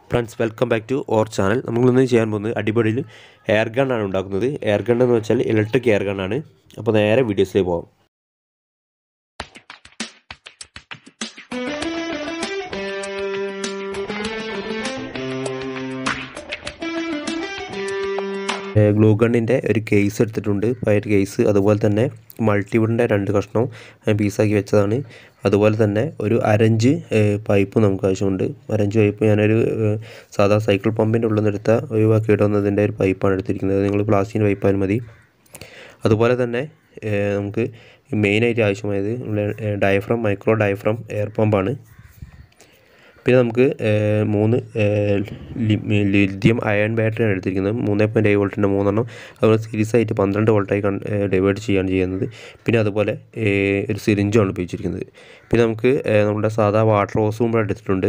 friends welcome back to our channel നമ്മളിന്ന് ചെയ്യാൻ പോകുന്നത് അടിപൊളിയിൽ എയർ ഗണ്ണാണ് ഉണ്ടാക്കുന്നത് എയർ ഗൺ എന്ന് വെച്ചാൽ ഇലക്ട്രിക് എയർ ഗണ്ണാണ് അപ്പോൾ നേരെ വീഡിയോസിലേക്ക് പോകാം ഗ്ലൂ ഗണ്ണിൻ്റെ ഒരു കേസ് എടുത്തിട്ടുണ്ട് ഫയർ കേസ് അതുപോലെ തന്നെ മൾട്ടിവുഡിൻ്റെ രണ്ട് കഷ്ണവും ഞാൻ പീസാക്കി വെച്ചതാണ് അതുപോലെ തന്നെ ഒരു അരഞ്ച് പൈപ്പ് നമുക്ക് ആവശ്യമുണ്ട് അരഞ്ച് പൈപ്പ് ഞാനൊരു ഏഹ്, സാധാ സൈക്കിൾ പമ്പിൻ്റെ ഉള്ളിൽ നിന്ന് എടുത്ത ഒഴിവാക്കി ഇടുന്നതിൻ്റെ ഒരു പൈപ്പാണ് എടുത്തിരിക്കുന്നത് നിങ്ങൾ പ്ലാസ്റ്റിക്കിൻ്റെ പൈപ്പായാലും മതി അതുപോലെ തന്നെ ഏഹ്, നമുക്ക് മെയിനായിട്ട് ആവശ്യമായത് ഡയഫ്രം മൈക്രോ ഡയഫ്രം എയർ പമ്പാണ് പിന്നെ നമുക്ക് ഏഹ്, മൂന്ന് ലിഥിയം അയൺ ബാറ്ററിയാണ് എടുത്തിരിക്കുന്നത് മൂന്ന് പോയിൻറ്റ് ഏഴ് വോൾട്ടിൻ്റെ മൂന്നെണ്ണം അതുപോലെ സീരീസ് ആയിട്ട് പന്ത്രണ്ട് വോൾട്ടായി കൺ ഡിവൈഡ് ചെയ്യുകയാണ് ചെയ്യുന്നത് പിന്നെ അതുപോലെ ഏഹ്, ഒരു സിറിഞ്ചുമാണ് ഉപയോഗിച്ചിരിക്കുന്നത് പിന്നെ നമുക്ക് ഏഹ്, നമ്മുടെ സാധാ വാട്ടർ ഹോസും കൂടെ എടുത്തിട്ടുണ്ട്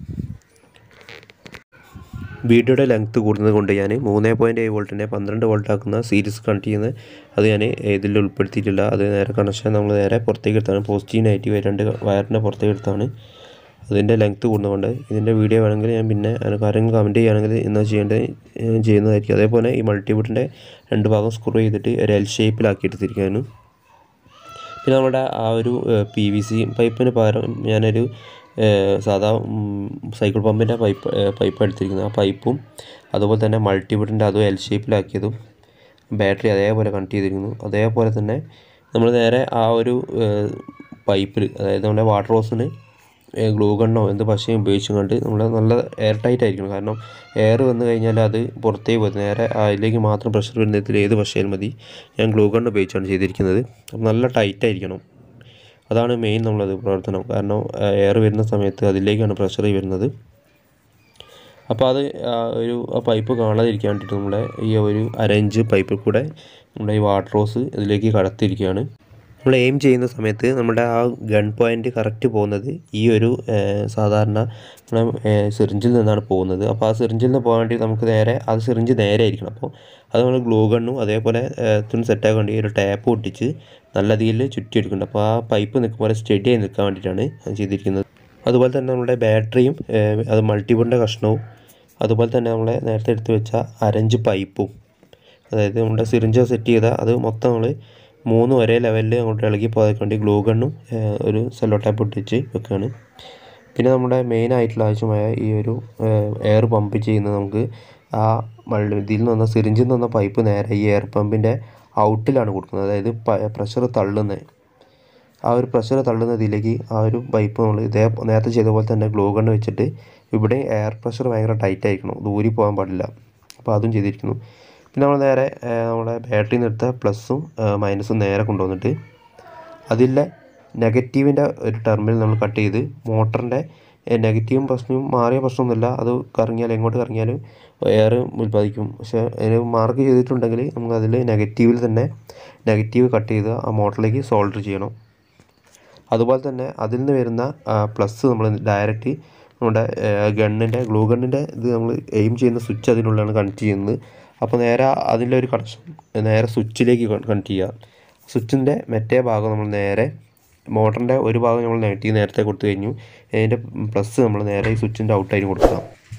വീഡിയോയുടെ ലെങ്ത്ത് കൂടുന്നത് കൊണ്ട് ഞാൻ മൂന്ന് പോയിൻറ്റ് ഏഴ് വോൾട്ടിനെ പന്ത്രണ്ട് വോൾട്ട് ആക്കുന്ന സീരീസ് കണക്ട് ചെയ്യുന്നത് അത് ഞാൻ ഇതിൽ ഉൾപ്പെടുത്തിയിട്ടില്ല അത് നേരെ കണക്ഷൻ നമ്മൾ നേരെ പുറത്തേക്ക് എടുത്താണ് പോസിറ്റീവ് നെഗറ്റീവ് രണ്ട് വയറിൻ്റെ പുറത്തേക്ക് എടുത്താണ് അതിൻ്റെ ലെങ്ത്ത് കൂടുന്നതുകൊണ്ട് ഇതിൻ്റെ വീഡിയോ വേണമെങ്കിൽ ഞാൻ പിന്നെ അതിന് കാര്യങ്ങൾ കമൻറ്റ് ചെയ്യുകയാണെങ്കിൽ ഇന്ന് ചെയ്യേണ്ടത് ഏഹ് ചെയ്യുന്നതായിരിക്കും അതേപോലെ ഈ മൾട്ടിബിട്ടിൻ്റെ രണ്ട് ഭാഗം സ്ക്രൂ ചെയ്തിട്ട് ഒരു എൽ ഷേപ്പിലാക്കി എടുത്തിരിക്കുകയാണ് പിന്നെ നമ്മുടെ ആ ഒരു പി വി സി പൈപ്പിന് പകരം ഞാനൊരു ഏഹ്, സാധാ ഉം, സൈക്കിൾ പമ്പിൻ്റെ പൈപ്പ് ഏഹ്, പൈപ്പ് എടുത്തിരിക്കുന്നത് ആ പൈപ്പും അതുപോലെ തന്നെ മൾട്ടിബിട്ടിൻ്റെ അതും എൽ ഷേപ്പിലാക്കിയതും ബാറ്ററി അതേപോലെ കണക്ട് ചെയ്തിരിക്കുന്നു അതേപോലെ തന്നെ നമ്മൾ നേരെ ആ ഒരു പൈപ്പിൽ അതായത് നമ്മുടെ വാട്ടർ ഹോസിന് ഗ്ലൂ ഗണ്ണോ എന്ത് പശയും ഉപയോഗിച്ചും കൊണ്ട് നമ്മൾ നല്ല എയർ ടൈറ്റ് ആയിരിക്കണം കാരണം എയർ വന്നു കഴിഞ്ഞാൽ അത് പുറത്തേക്ക് പോകും നേരെ അതിലേക്ക് മാത്രം പ്രഷർ വരുന്ന വിധത്തിൽ ഏത് പശയാലും മതി ഞാൻ ഗ്ലൂ ഗണ്ണ് ഉപയോഗിച്ചാണ് ചെയ്തിരിക്കുന്നത് അപ്പം നല്ല ടൈറ്റ് ആയിരിക്കണം അതാണ് മെയിൻ നമ്മളത് പ്രവർത്തനം കാരണം എയർ വരുന്ന സമയത്ത് അതിലേക്കാണ് പ്രഷർ വരുന്നത് അപ്പോൾ അത് ആ ഒരു ആ പൈപ്പ് കാണാതിരിക്കാൻ വേണ്ടിയിട്ട് നമ്മുടെ ഈ ഒരു അരഞ്ച് പൈപ്പിൽ കൂടെ നമ്മുടെ ഈ വാട്ടർ റോസ് ഇതിലേക്ക് കടത്തിയിരിക്കുകയാണ് നമ്മൾ എയിം ചെയ്യുന്ന സമയത്ത് നമ്മുടെ ആ ഗൺ പോയിൻ്റ് കറക്റ്റ് പോകുന്നത് ഈ ഒരു ഏഹ്, സാധാരണ നമ്മുടെ സിറിഞ്ചിൽ നിന്നാണ് പോകുന്നത് അപ്പോൾ ആ സിറിഞ്ചിൽ നിന്ന് പോകാൻ വേണ്ടി നമുക്ക് നേരെ അത് സിറിഞ്ച് നേരെ ആയിരിക്കണം അപ്പോൾ അത് നമ്മൾ ഗ്ലൂ ഗണ്ണും അതേപോലെ തുണി സെറ്റാക്കാൻ വേണ്ടി ഒരു ടാപ്പ് ഒട്ടിച്ച് നല്ല രീതിയിൽ ചുറ്റിയെടുക്കുന്നുണ്ട് അപ്പോൾ ആ പൈപ്പ് നിൽക്കുമ്പോൾ സ്റ്റഡി ആയി നിൽക്കാൻ വേണ്ടിയിട്ടാണ് അത് ചെയ്തിരിക്കുന്നത് അതുപോലെ തന്നെ നമ്മുടെ ബാറ്ററിയും ഏഹ്, അത് മൾട്ടിബിളിൻ്റെ കഷ്ണവും അതുപോലെ തന്നെ നമ്മളെ നേരത്തെ എടുത്ത് വെച്ച അരഞ്ച് പൈപ്പും അതായത് നമ്മുടെ സിറിഞ്ച് സെറ്റ് ചെയ്ത അത് മൊത്തം നമ്മൾ മൂന്ന് ഒരേ ലെവലിൽ അങ്ങോട്ട് ഇളകി പോകാൻ വേണ്ടി ഗ്ലൂ ഗണ്ണും ഏഹ്, ഒരു സെല്ലോ ടാപ്പ് ഒട്ടിച്ച് വെക്കുകയാണ് പിന്നെ നമ്മുടെ മെയിൻ ആയിട്ടുള്ള ആവശ്യമായ ഈ ഒരു എയർ പമ്പ് ചെയ്യുന്നത് നമുക്ക് ആ മള്ളി ഇതിൽ നിന്ന് വന്ന സിറിഞ്ചിൽ നിന്ന് വന്ന പൈപ്പ് നേരെ ഈ എയർ പമ്പിൻ്റെ ഔട്ടിലാണ് കൊടുക്കുന്നത് അതായത് പ്രഷർ തള്ളുന്നത് ആ ഒരു പ്രഷർ തള്ളുന്നതിലേക്ക് ആ ഒരു പൈപ്പ് നമ്മൾ ഇതേ നേരത്തെ ചെയ്ത പോലെ തന്നെ ഗ്ലൂ ഗണ്ണ് വെച്ചിട്ട് ഇവിടെ എയർ പ്രഷർ ഭയങ്കര ടൈറ്റ് ആയിരിക്കണം ദൂരി പോകാൻ പാടില്ല അപ്പോൾ അതും ചെയ്തിരിക്കുന്നു പിന്നെ നമ്മൾ നേരെ ഏഹ്, നമ്മുടെ ബാറ്ററിയിൽ നിന്ന് എടുത്ത പ്ലസ്സും മൈനസും നേരെ കൊണ്ടുവന്നിട്ട് അതിലെ നെഗറ്റീവിൻ്റെ ഒരു ടെർമിനൽ നമ്മൾ കട്ട് ചെയ്ത് മോട്ടറിൻ്റെ നെഗറ്റീവും പ്രശ്നവും മാറിയ പ്രശ്നമൊന്നുമില്ല അത് കറങ്ങിയാൽ എങ്ങോട്ട് കറങ്ങിയാലും എയർ ഉൽപ്പാദിക്കും പക്ഷേ അതിന് മാർക്ക് ചെയ്തിട്ടുണ്ടെങ്കിൽ നമുക്ക് അതിൽ നെഗറ്റീവിൽ തന്നെ നെഗറ്റീവ് കട്ട് ചെയ്ത് ആ മോട്ടറിലേക്ക് സോൾഡർ ചെയ്യണം അതുപോലെ തന്നെ അതിൽ നിന്ന് വരുന്ന പ്ലസ് നമ്മൾ ഡയറക്റ്റ് നമ്മുടെ ഗണ്ണിൻ്റെ ഗ്ലൂ ഗണ്ണിൻ്റെ ഇത് നമ്മൾ എയിം ചെയ്യുന്ന സ്വിച്ച് അതിനുള്ളിലാണ് കണക്ട് ചെയ്യുന്നത് അപ്പോൾ നേരെ അതിൻ്റെ ഒരു കണക്ഷൻ നേരെ സ്വിച്ചിലേക്ക് കണക്ട് ചെയ്യുക സ്വിച്ചിൻ്റെ മറ്റേ ഭാഗം നമ്മൾ നേരെ മോട്ടറിൻ്റെ ഒരു ഭാഗം നമ്മൾ നെഗറ്റീവ് നേരത്തെ കൊടുത്തു കഴിഞ്ഞു അതിൻ്റെ പ്ലസ് നമ്മൾ നേരെ ഈ സ്വിച്ചിൻ്റെ ഔട്ടായിട്ട് കൊടുക്കുക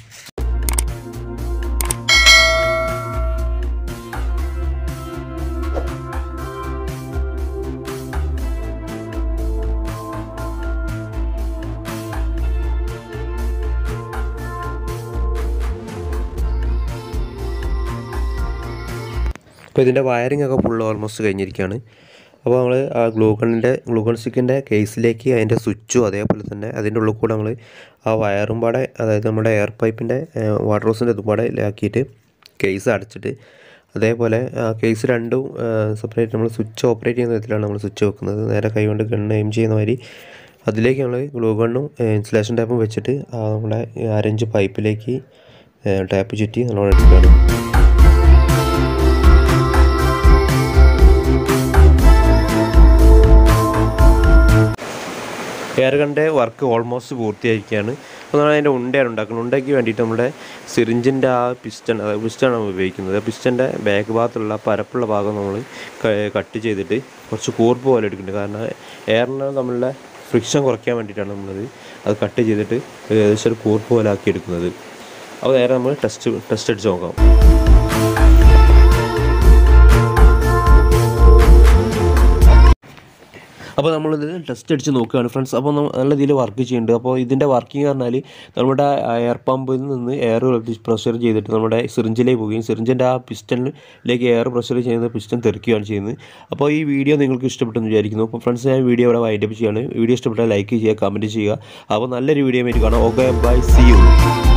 അപ്പോൾ ഇതിൻ്റെ വയറിംഗ് ഒക്കെ ഫുൾ ഓൾമോസ്റ്റ് കഴിഞ്ഞിരിക്കുകയാണ് അപ്പോൾ നമ്മൾ ആ ഗ്ലൂക്കണിൻ്റെ ഗ്ലൂക്കൺ സ്റ്റിക്കിൻ്റെ കേസിലേക്ക് അതിൻ്റെ സ്വിച്ചും അതേപോലെ തന്നെ അതിൻ്റെ ഉള്ളിൽ കൂടെ നമ്മൾ ആ വയറും പാടെ അതായത് നമ്മുടെ എയർ പൈപ്പിൻ്റെ വാട്ടർ ഹോസിൻ്റെ ഇതും പാടെ ആക്കിയിട്ട് കേസ് അടച്ചിട്ട് അതേപോലെ ആ കേസ് രണ്ടും സെപ്പറേറ്റ് നമ്മൾ സ്വിച്ച് ഓപ്പറേറ്റ് ചെയ്യുന്ന വിധത്തിലാണ് നമ്മൾ സ്വിച്ച് വെക്കുന്നത് നേരെ കൈകൊണ്ട് ഗണ്ണ് എയിം ചെയ്യുന്ന മാതിരി അതിലേക്ക് നമ്മൾ ഗ്ലൂ ഗണ്ണും ഇൻസുലേഷൻ ടാപ്പും വെച്ചിട്ട് ആ നമ്മുടെ അരഞ്ച് പൈപ്പിലേക്ക് ടാപ്പ് ചുറ്റി നമ്മൾ എടുക്കുകയാണ് എയർ ഗണ്ണിൻ്റെ വർക്ക് ഓൾമോസ്റ്റ് പൂർത്തിയായിരിക്കുകയാണ് അപ്പോൾ നമ്മൾ അതിൻ്റെ ഉണ്ടയാണ് ഉണ്ടാക്കുന്നത് ഉണ്ടയ്ക്ക് വേണ്ടിയിട്ട് നമ്മുടെ സിറിഞ്ചിൻ്റെ ആ പിസ്റ്റൺ അതായത് പിസ്റ്റണാണ് ഉപയോഗിക്കുന്നത് പിസ്റ്റൻ്റെ ബാക്ക് ഭാഗത്തുള്ള പരപ്പുള്ള ഭാഗം നമ്മൾ കട്ട് ചെയ്തിട്ട് കുറച്ച് കൂർപ്പ് പോലെ എടുക്കുന്നുണ്ട് കാരണം എയറിന് നമ്മളുടെ ഫ്രിക്ഷൻ കുറയ്ക്കാൻ വേണ്ടിയിട്ടാണ് നമ്മളത് അത് കട്ട് ചെയ്തിട്ട് ഏകദേശം ഒരു കൂർപ്പ് പോലെ ആക്കി എടുക്കുന്നത് അപ്പോൾ നേരെ നമ്മൾ ടെസ്റ്റ് ടെസ്റ്റ് അടിച്ച് നോക്കാം അപ്പോൾ നമ്മളിത് ടെസ്റ്റ് അടിച്ച് നോക്കുകയാണ് ഫ്രണ്ട്സ് അപ്പോൾ നമ്മ- നല്ല രീതിയിൽ വർക്ക് ചെയ്യുന്നുണ്ട് അപ്പോൾ ഇതിൻ്റെ വർക്കിംഗ് പറഞ്ഞാൽ നമ്മുടെ എയർ പമ്പിൽ നിന്ന് എയർ പ്രഷർ ചെയ്തിട്ട് നമ്മുടെ സിറിഞ്ചിലേക്ക് പോവുകയും സിറിഞ്ചിൻ്റെ ആ പിസ്റ്റണിലേക്ക് എയർ പ്രഷർ ചെയ്യുന്ന പിസ്റ്റൺ തെറിക്കുകയാണ് ചെയ്യുന്നത് അപ്പോൾ ഈ വീഡിയോ നിങ്ങൾക്ക് ഇഷ്ടപ്പെട്ടെന്ന് വിചാരിക്കുന്നു അപ്പോൾ ഫ്രണ്ട്സ് ഞാൻ വീഡിയോ ഇവിടെ വൈൻഡപ്പ് ചെയ്യുകയാണ് വീഡിയോ ഇഷ്ടപ്പെട്ടാൽ ലൈക്ക് ചെയ്യുക കമൻറ്റ് ചെയ്യുക അപ്പോൾ നല്ലൊരു വീഡിയോ ആയിട്ട് കാണാം ഓക്കെ ബൈ സി യു